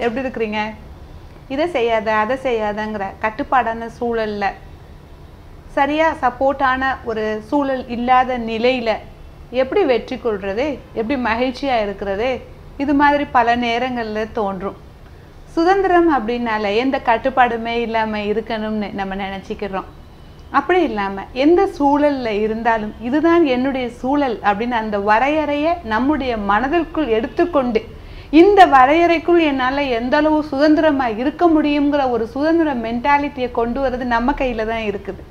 எப்படி இருக்கிறீங்க இதை செய்யாத அதை செய்யாதங்கிற கட்டுப்பாடான சூழல்ல சரியா சப்போர்ட்டான ஒரு சூழல் இல்லாத நிலையில எப்படி வெற்றி கொள்றது எப்படி மகிழ்ச்சியா இருக்கிறது இது மாதிரி பல நேரங்கள்ல தோன்றும் சுதந்திரம் அப்படின்னால எந்த கட்டுப்பாடுமே இல்லாம இருக்கணும்னு நம்ம நினைச்சுக்கிறோம் அப்படி இல்லாம எந்த சூழல்ல இருந்தாலும் இதுதான் என்னுடைய சூழல் அப்படின்னு அந்த வரையறைய நம்முடைய மனதிற்குள் எடுத்துக்கொண்டு இந்த வரையறைக்குள் என்னால எந்த அளவு சுதந்திரமா இருக்க முடியுங்கிற ஒரு சுதந்திர மென்டாலிட்டியை கொண்டு வர்றது நம்ம கையில தான் இருக்குது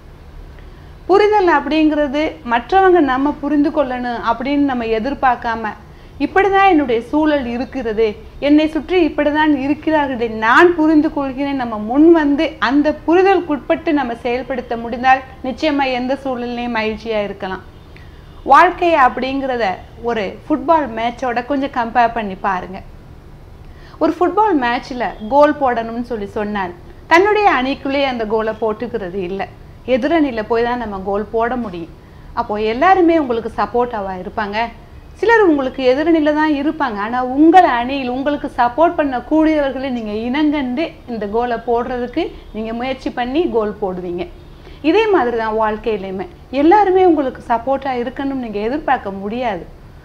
புரிதல் அப்படிங்கிறது மற்றவங்க நம்ம புரிந்து கொள்ளணும் அப்படின்னு நம்ம எதிர்பார்க்காம இப்படிதான் என்னுடைய சூழல் இருக்கிறது என்னை சுற்றி இப்படிதான் இருக்கிறார்களே நான் புரிந்து கொள்கிறேன் நம்ம முன் வந்து அந்த புரிதலுக்குட்பட்டு நம்ம செயல்படுத்த முடிந்தால் நிச்சயமா எந்த சூழல்லையும் மகிழ்ச்சியா இருக்கலாம் வாழ்க்கை அப்படிங்கிறத ஒரு ஃபுட்பால் மேட்சோட கொஞ்சம் கம்பேர் பண்ணி பாருங்க ஒரு ஃபுட்பால் மேட்ச்ல கோல் போடணும்னு சொல்லி சொன்னால் தன்னுடைய அணிக்குள்ளே அந்த கோலை போட்டுக்கிறது இல்லை எதிரணியில் போய் தான் நம்ம கோல் போட முடியும் அப்போ எல்லாருமே உங்களுக்கு சப்போர்ட்டாவா இருப்பாங்க சிலர் உங்களுக்கு எதிரணியில தான் இருப்பாங்க ஆனா உங்கள் அணியில் உங்களுக்கு சப்போர்ட் பண்ணக்கூடியவர்களை நீங்க இனங்கண்டு இந்த கோலை போடுறதுக்கு நீங்க முயற்சி பண்ணி கோல் போடுவீங்க இதே மாதிரி தான் வாழ்க்கையிலையுமே எல்லாருமே உங்களுக்கு சப்போர்ட்டா இருக்கணும்னு நீங்க எதிர்பார்க்க முடியாது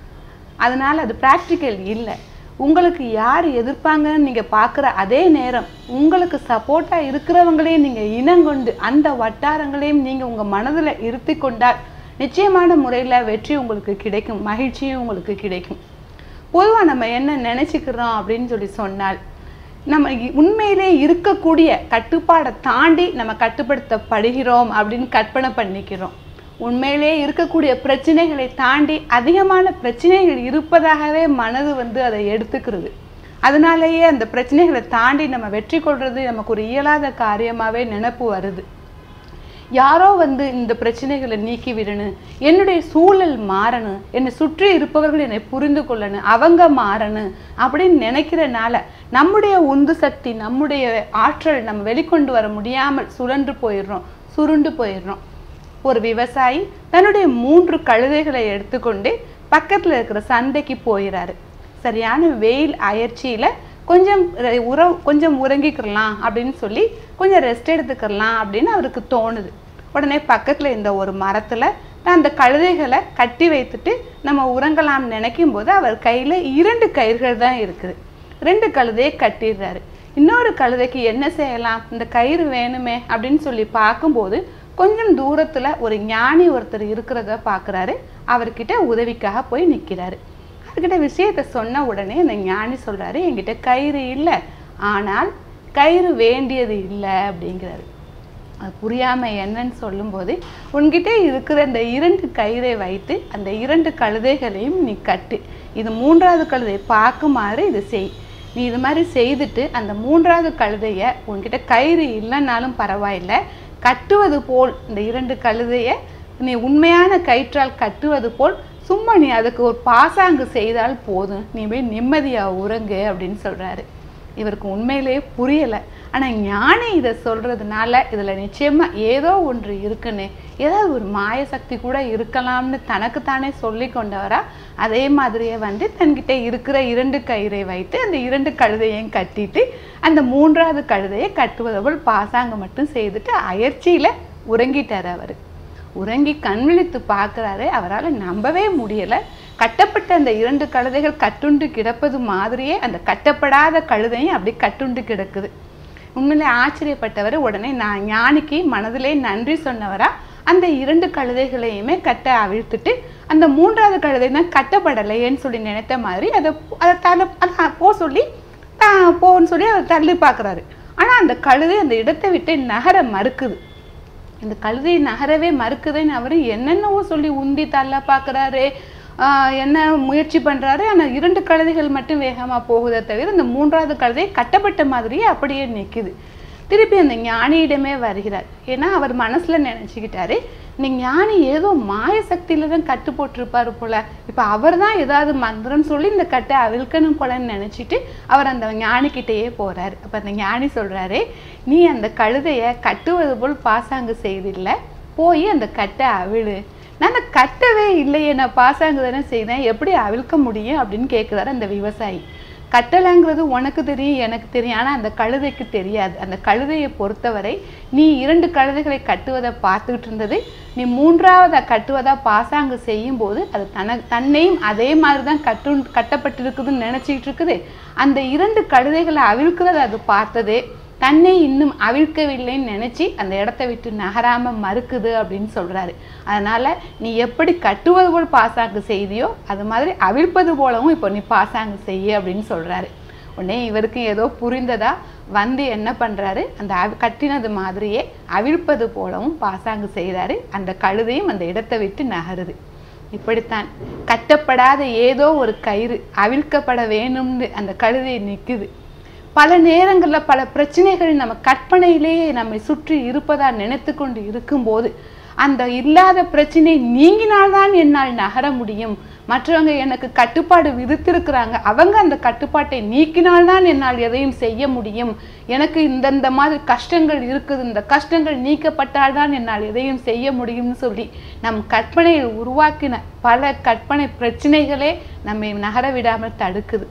அதனால அது ப்ராக்டிக்கல் இல்லை உங்களுக்கு யார் எதிர்ப்பாங்கன்னு நீங்க பார்க்குற அதே நேரம் உங்களுக்கு சப்போர்ட்டா இருக்கிறவங்களையும் நீங்க இனங்கொண்டு அந்த வட்டாரங்களையும் நீங்க உங்க மனதுல இருத்தி கொண்டால் நிச்சயமான முறையில வெற்றி உங்களுக்கு கிடைக்கும் மகிழ்ச்சியும் உங்களுக்கு கிடைக்கும் பொதுவா நம்ம என்ன நினைச்சுக்கிறோம் அப்படின்னு சொல்லி சொன்னால் நம்ம இ- உண்மையிலே இருக்கக்கூடிய கட்டுப்பாடை தாண்டி நம்ம கட்டுப்படுத்தப்படுகிறோம் அப்படின்னு கற்பனை பண்ணிக்கிறோம் உண்மையிலே இருக்கக்கூடிய பிரச்சனைகளை தாண்டி அதிகமான பிரச்சனைகள் இருப்பதாகவே மனது வந்து அதை எடுத்துக்கிறது அதனாலேயே அந்த பிரச்சனைகளை தாண்டி நம்ம வெற்றி கொள்றது நமக்கு ஒரு இயலாத காரியமாவே நினைப்பு வருது யாரோ வந்து இந்த பிரச்சனைகளை நீக்கி விடணும் என்னுடைய சூழல் மாறணும் என்னை சுற்றி இருப்பவர்கள் என்னை புரிந்து கொள்ளணும் அவங்க மாறணும் அப்படின்னு நினைக்கிறனால நம்முடைய உந்து சக்தி நம்முடைய ஆற்றல் நம்ம வெளிக்கொண்டு வர முடியாமல் சுழன்று போயிடுறோம் சுருண்டு போயிடுறோம் ஒரு விவசாயி தன்னுடைய மூன்று கழுதைகளை எடுத்துக்கொண்டு பக்கத்துல இருக்கிற சந்தைக்கு போயிறாரு சரியான வெயில் அயற்சியில கொஞ்சம் ர- உற கொஞ்சம் உறங்கிக்கிறலாம் அப்படின்னு சொல்லி கொஞ்சம் ரெஸ்ட் எடுத்துக்கிறலாம் அப்படின்னு அவருக்கு தோணுது உடனே பக்கத்துல இந்த ஒரு மரத்துல அந்த கழுதைகளை கட்டி வைத்துட்டு நம்ம உறங்கலாம்னு நினைக்கும் போது அவர் கையில இரண்டு கயிறுகள் தான் இருக்குது ரெண்டு கழுதையை கட்டிடுறாரு இன்னொரு கழுதைக்கு என்ன செய்யலாம் இந்த கயிறு வேணுமே அப்படின்னு சொல்லி பார்க்கும்போது கொஞ்சம் தூரத்துல ஒரு ஞானி ஒருத்தர் இருக்கிறத பார்க்குறாரு அவர்கிட்ட உதவிக்காக போய் நிற்கிறாரு அவர்கிட்ட விஷயத்த சொன்ன உடனே அந்த ஞானி சொல்றாரு என்கிட்ட கயிறு இல்லை ஆனால் கயிறு வேண்டியது இல்லை அப்படிங்கிறாரு அது புரியாம என்னன்னு சொல்லும்போது உன்கிட்ட இருக்கிற இந்த இரண்டு கயிறை வைத்து அந்த இரண்டு கழுதைகளையும் நீ கட்டு இது மூன்றாவது கழுதை பார்க்குமாறு இது செய் நீ இது மாதிரி செய்துட்டு அந்த மூன்றாவது கழுதைய உன்கிட்ட கயிறு இல்லைன்னாலும் பரவாயில்லை கட்டுவது போல் இந்த இரண்டு கழுதைய நீ உண்மையான கயிற்றால் கட்டுவது போல் சும்மா நீ அதுக்கு ஒரு பாசாங்கு செய்தால் போதும் நீ போய் நிம்மதியா உறங்கு அப்படின்னு சொல்றாரு இவருக்கு உண்மையிலேயே புரியல ஆனா ஞானி இதை சொல்றதுனால இதுல நிச்சயமா ஏதோ ஒன்று இருக்குன்னு ஏதாவது ஒரு மாய சக்தி கூட இருக்கலாம்னு தனக்குத்தானே சொல்லி கொண்டவரா அதே மாதிரியே வந்து தன்கிட்ட இருக்கிற இரண்டு கயிறை வைத்து அந்த இரண்டு கழுதையையும் கட்டிட்டு அந்த மூன்றாவது கழுதையை கட்டுவது போல் பாசாங்கு மட்டும் செய்துட்டு அயற்சியில உறங்கிட்டார் அவரு உறங்கி கண் விழித்து பார்க்குறாரு அவரால் நம்பவே முடியல கட்டப்பட்ட அந்த இரண்டு கழுதைகள் கட்டுண்டு கிடப்பது மாதிரியே அந்த கட்டப்படாத கழுதையும் அப்படி கட்டுண்டு கிடக்குது உண்மையிலே ஆச்சரியப்பட்டவர் உடனே நான் ஞானிக்கு மனதிலே நன்றி சொன்னவரா அந்த இரண்டு கழுதைகளையுமே கட்ட அவிழ்த்துட்டு அந்த மூன்றாவது கழுதை தான் கட்டப்படலையேன்னு சொல்லி நினைத்த மாதிரி அதை அதை தலை அதை போ சொல்லி தான் போன்னு சொல்லி அவர் தள்ளி பார்க்குறாரு ஆனால் அந்த கழுதை அந்த இடத்தை விட்டு நகர மறுக்குது இந்த கழுதை நகரவே மறுக்குதுன்னு அவரு என்னென்னவோ சொல்லி உந்தி தள்ள பார்க்குறாரு என்ன முயற்சி பண்றாரு ஆனா இரண்டு கழுதைகள் மட்டும் வேகமா போகுதே தவிர இந்த மூன்றாவது கழுதை கட்டப்பட்ட மாதிரியே அப்படியே நிக்குது திருப்பி அந்த ஞானியிடமே வருகிறார் ஏன்னா அவர் மனசுல நினைச்சுக்கிட்டாரு இந்த ஞானி ஏதோ மாய சக்தியில தான் கட்டு போட்டிருப்பாரு போல இப்ப அவர் தான் ஏதாவது மந்திரம் சொல்லி இந்த கட்டை அவிழ்க்கணும் போலன்னு நினைச்சிட்டு அவர் அந்த ஞானிக்கிட்டேயே போறாரு அப்ப அந்த ஞானி சொல்றாரு நீ அந்த கழுதைய கட்டுவது போல் பாசாங்கு செய்தில்ல போய் அந்த கட்டை அவிழு நான் கட்டவே இல்லையே நான் பாசாங்கு தானே செய்தேன் எப்படி அவிழ்க்க முடியும் அப்படின்னு கேட்குறாரு அந்த விவசாயி கட்டளைங்கிறது உனக்கு தெரியும் எனக்கு தெரியும் ஆனால் அந்த கழுதைக்கு தெரியாது அந்த கழுதையை பொறுத்தவரை நீ இரண்டு கழுதைகளை கட்டுவதை பார்த்துக்கிட்டு இருந்தது நீ மூன்றாவதை கட்டுவதா பாசாங்கு செய்யும்போது அது தன தன்னையும் அதே மாதிரி தான் கட்டு கட்டப்பட்டிருக்குதுன்னு நினச்சிக்கிட்டு இருக்குது அந்த இரண்டு கழுதைகளை அவிழ்க்கிறத அது பார்த்ததே தன்னை இன்னும் அவிழ்க்கவில்லைன்னு நினச்சி அந்த இடத்த விட்டு நகராம மறுக்குது அப்படின்னு சொல்றாரு அதனால நீ எப்படி கட்டுவது போல் பாசாங்கு செய்தியோ அது மாதிரி அவிழ்ப்பது போலவும் இப்போ நீ பாசாங்கு செய்ய அப்படின்னு சொல்றாரு உடனே இவருக்கு ஏதோ புரிந்ததா வந்து என்ன பண்றாரு அந்த அவ- கட்டினது மாதிரியே அவிழ்ப்பது போலவும் பாசாங்கு செய்றாரு அந்த கழுதையும் அந்த இடத்தை விட்டு நகருது இப்படித்தான் கட்டப்படாத ஏதோ ஒரு கயிறு அவிழ்க்கப்பட வேணும்னு அந்த கழுதை நிக்குது பல நேரங்களில் பல பிரச்சனைகள் நம்ம கற்பனையிலேயே நம்மை சுற்றி இருப்பதா நினைத்து கொண்டு இருக்கும்போது அந்த இல்லாத பிரச்சனை நீங்கினால்தான் என்னால் நகர முடியும் மற்றவங்க எனக்கு கட்டுப்பாடு விதித்திருக்கிறாங்க அவங்க அந்த கட்டுப்பாட்டை நீக்கினால்தான் என்னால் எதையும் செய்ய முடியும் எனக்கு இந்தந்த மாதிரி கஷ்டங்கள் இருக்குது இந்த கஷ்டங்கள் நீக்கப்பட்டால்தான் என்னால் எதையும் செய்ய முடியும்னு சொல்லி நம் கற்பனையில் உருவாக்கின பல கற்பனை பிரச்சனைகளே நம்மை நகர விடாமல் தடுக்குது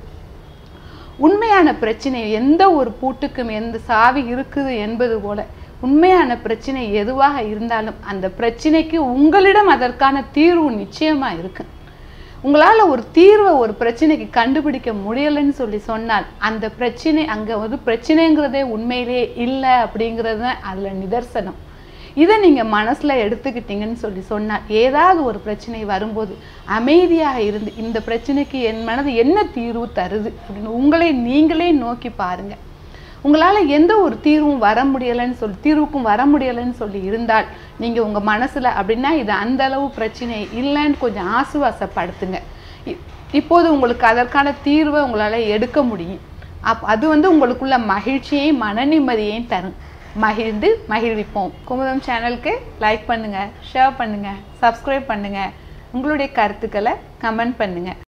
உண்மையான பிரச்சனை எந்த ஒரு பூட்டுக்கும் எந்த சாவி இருக்குது என்பது போல உண்மையான பிரச்சனை எதுவாக இருந்தாலும் அந்த பிரச்சனைக்கு உங்களிடம் அதற்கான தீர்வு நிச்சயமா இருக்கு உங்களால ஒரு தீர்வை ஒரு பிரச்சனைக்கு கண்டுபிடிக்க முடியலைன்னு சொல்லி சொன்னால் அந்த பிரச்சனை அங்க வந்து பிரச்சனைங்கிறதே உண்மையிலேயே இல்லை அப்படிங்கிறது தான் அதுல நிதர்சனம் இதை நீங்க மனசுல எடுத்துக்கிட்டீங்கன்னு சொல்லி சொன்னால் ஏதாவது ஒரு பிரச்சனை வரும்போது அமைதியாக இருந்து இந்த பிரச்சனைக்கு என் மனது என்ன தீர்வு தருது அப்படின்னு உங்களை நீங்களே நோக்கி பாருங்க உங்களால எந்த ஒரு தீர்வும் வர முடியலைன்னு சொல்லி தீர்வுக்கும் வர முடியலைன்னு சொல்லி இருந்தால் நீங்க உங்க மனசுல அப்படின்னா இது அந்த அளவு பிரச்சனை இல்லைன்னு கொஞ்சம் ஆசுவாசப்படுத்துங்க இ- இப்போது உங்களுக்கு அதற்கான தீர்வை உங்களால எடுக்க முடியும் அப் அது வந்து உங்களுக்குள்ள மகிழ்ச்சியையும் மன நிம்மதியையும் தரும் மகிழ்ந்து மகிழ்விப்போம் குமுதம் சேனலுக்கு லைக் பண்ணுங்க ஷேர் பண்ணுங்க சப்ஸ்கிரைப் பண்ணுங்க உங்களுடைய கருத்துக்களை கமெண்ட் பண்ணுங்க